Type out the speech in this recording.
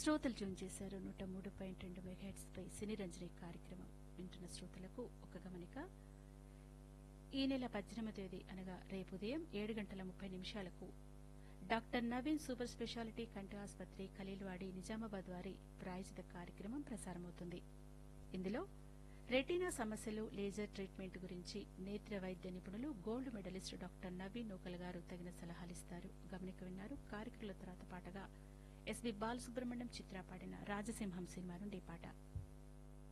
శ్రోతలు ట్యూన్ చేశారు నూట మూడు పాయింట్ రెండు మెగాహెట్స్ పై సినీ రంజని కార్యక్రమం వింటున్న శ్రోతలకు ఒక గమనిక ఈ నెల పద్దెనిమిది తేదీ అనగా రేపు ఉదయం ఏడు గంటల ముప్పై నిమిషాలకు డాక్టర్ నవీన్ సూపర్ స్పెషాలిటీ కంటి ఆసుపత్రి ఖలీల్వాడి నిజామాబాద్ వారి ప్రాయోజిత కార్యక్రమం ప్రసారమవుతుంది ఇందులో రెటీనా సమస్యలు లేజర్ ట్రీట్మెంట్ గురించి నేత్ర వైద్య నిపుణులు gold medallist doctor Naveen Nookal garu తగిన సలహాలిస్తారు గమనిక విన్నారు కార్యక్రమాల తర్వాత పాటగా ఎస్బి బాలసుబ్రహ్మణ్యం చిత్ర పాడిన రాజసింహం సినిమా నుండి ఈ పాట